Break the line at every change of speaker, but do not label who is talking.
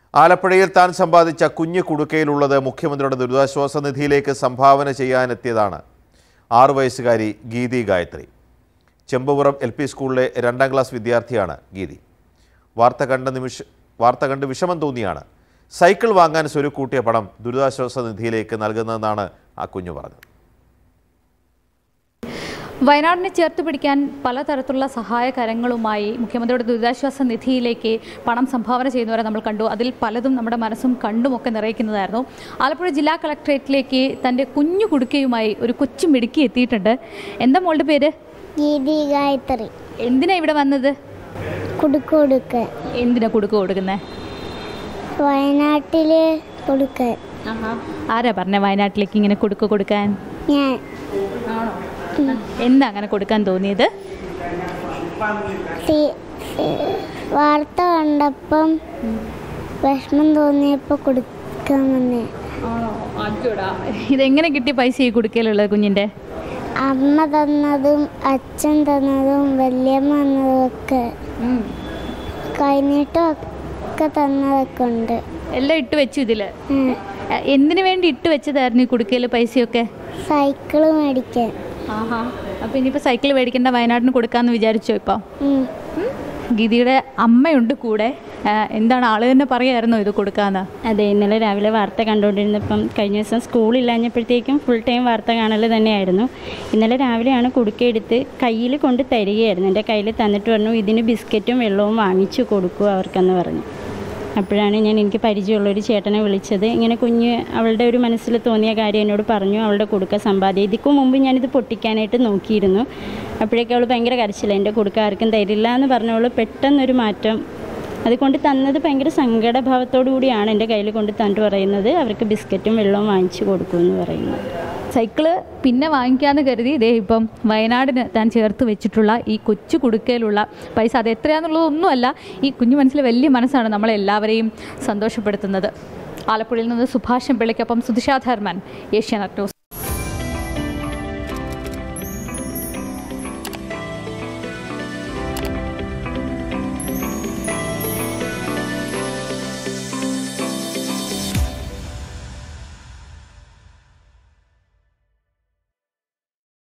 ആലപ്പുഴയിൽ താൻ സമ്പാദിച്ച കുഞ്ഞു കുടുക്കയിലുള്ളത് മുഖ്യമന്ത്രിയുടെ ദുരിതാശ്വാസ നിധിയിലേക്ക് സംഭാവന ചെയ്യാനെത്തിയതാണ് ആറു വയസ്സുകാരി ഗീതി ഗായത്രി ചെമ്പുപുറം എൽ പി സ്കൂളിലെ രണ്ടാം ക്ലാസ് വിദ്യാർത്ഥിയാണ് ഗീതി വാർത്ത കണ്ട നിമിഷ വാർത്ത കണ്ട് വിഷമം തോന്നിയാണ് സൈക്കിൾ വാങ്ങാൻ സ്വരുക്കൂട്ടിയ പണം ദുരിതാശ്വാസ നിധിയിലേക്ക് നൽകുന്നതെന്നാണ് ആ കുഞ്ഞു പറഞ്ഞത്
വയനാടിനെ ചേർത്ത് പിടിക്കാൻ പലതരത്തിലുള്ള സഹായകരങ്ങളുമായി മുഖ്യമന്ത്രിയുടെ ദുരിതാശ്വാസ നിധിയിലേക്ക് പണം സംഭാവന ചെയ്യുന്നവരെ നമ്മൾ കണ്ടു അതിൽ പലതും നമ്മുടെ മനസ്സും കണ്ടുമൊക്കെ നിറയ്ക്കുന്നതായിരുന്നു ആലപ്പുഴ ജില്ലാ കളക്ടറേറ്റിലേക്ക് തൻ്റെ കുഞ്ഞു കുടുക്കയുമായി ഒരു കൊച്ചു മിടുക്കി എത്തിയിട്ടുണ്ട് എന്താ മോളുടെ പേര്
ഗീതി ഗായത്രി
എന്തിനാ ഇവിടെ വന്നത്
കുടുക്ക് കൊടുക്കാൻ
എന്തിനാ കുടുക്ക കൊടുക്കുന്നത്
വയനാട്ടിൽ കൊടുക്കാൻ
ആരാ പറഞ്ഞ വയനാട്ടിലേക്ക് ഇങ്ങനെ കുടുക്ക കൊടുക്കാൻ
ഞാൻ
എന്താ അങ്ങനെ കൊടുക്കാൻ തോന്നിയത്
സി- വാർത്ത കണ്ടപ്പം വിഷമം തോന്നിയപ്പോൾ കൊടുക്കാൻ വന്നേ
ഇതെങ്ങനെ കിട്ടിയ പൈസ ഈ കുടുക്കയിലുള്ളത് കുഞ്ഞിൻ്റെ
അമ്മ തന്നതും അച്ഛൻ തന്നതും വല്യമ്മ തന്നതും ഒക്കെ കൈനീട്ടം ഒക്കെ തന്നതൊക്കെ ഉണ്ട്
എല്ലാം ഇട്ട് വെച്ചു ഇതിൽ
ഉം.
എന്തിനു വേണ്ടി ഇട്ട് വെച്ചതായിരുന്നു ഈ കുടുക്കയിൽ പൈസയൊക്കെ
സൈക്കിള് മേടിക്കാൻ
ആഹാ അപ്പോൾ ഇനിയിപ്പോൾ സൈക്കിൾ മേടിക്കേണ്ട വയനാടിന് കൊടുക്കാമെന്ന് വിചാരിച്ചോ ഇപ്പോൾ
ഉം.
ഗീതിയുടെ അമ്മയുണ്ട് കൂടെ ആ, എന്താണ് ആള് തന്നെ പറയായിരുന്നു ഇത് കൊടുക്കാന്ന്
അതെ ഇന്നലെ രാവിലെ വാർത്ത കണ്ടുകൊണ്ടിരുന്നപ്പം കഴിഞ്ഞ ദിവസം സ്കൂളില്ലാഞ്ഞപ്പോഴത്തേക്കും ഫുൾ ടൈം വാർത്ത കാണൽ തന്നെയായിരുന്നു ഇന്നലെ രാവിലെയാണ് കുടുക്കയെടുത്ത് കയ്യിൽ കൊണ്ട് തരികയായിരുന്നു എൻ്റെ കയ്യിൽ തന്നിട്ട് പറഞ്ഞു ഇതിന് ബിസ്ക്കറ്റും വെള്ളവും വാങ്ങിച്ചു കൊടുക്കൂ അവർക്കെന്ന് പറഞ്ഞു അപ്പോഴാണ് ഞാൻ എനിക്ക് പരിചയമുള്ളൊരു ചേട്ടനെ വിളിച്ചത് ഇങ്ങനെ കുഞ്ഞ് അവളുടെ ഒരു മനസ്സിൽ തോന്നിയ കാര്യം എന്നോട് പറഞ്ഞു അവളുടെ കൊടുക്ക സമ്പാദ്യം ഇതിക്കും മുമ്പ് ഞാനിത് പൊട്ടിക്കാനായിട്ട് നോക്കിയിരുന്നു അപ്പോഴേക്കും അവൾ ഭയങ്കര കരച്ചില്ല എൻ്റെ കൊടുക്ക ആർക്കും തരില്ല എന്ന് പറഞ്ഞവൾ പെട്ടെന്നൊരു മാറ്റം അത് കൊണ്ട് തന്നത് ഭയങ്കര സങ്കടഭാവത്തോടു കൂടിയാണ് എൻ്റെ കയ്യിൽ കൊണ്ട് തന്നിട്ട് പറയുന്നത് അവർക്ക് ബിസ്ക്കറ്റും വെള്ളവും വാങ്ങിച്ചു കൊടുക്കുമെന്ന് പറയുന്നത്
സൈക്കിള് പിന്നെ വാങ്ങിക്കാന്ന് കരുതി ഇതേ ഇപ്പം വയനാടിന് താൻ ചേർത്ത് വെച്ചിട്ടുള്ള ഈ കൊച്ചു കുടുക്കയിലുള്ള പൈസ അത് എത്രയാണെന്നുള്ളതൊന്നുമല്ല ഈ കുഞ്ഞു മനസ്സിൽ വലിയ മനസ്സാണ് നമ്മളെല്ലാവരെയും സന്തോഷപ്പെടുത്തുന്നത് ആലപ്പുഴയിൽ നിന്ന് സുഭാഷം പിള്ളയ്ക്കൊപ്പം സുധിഷാ ധർമ്മൻ ഏഷ്യാനെറ്റ് ന്യൂസ്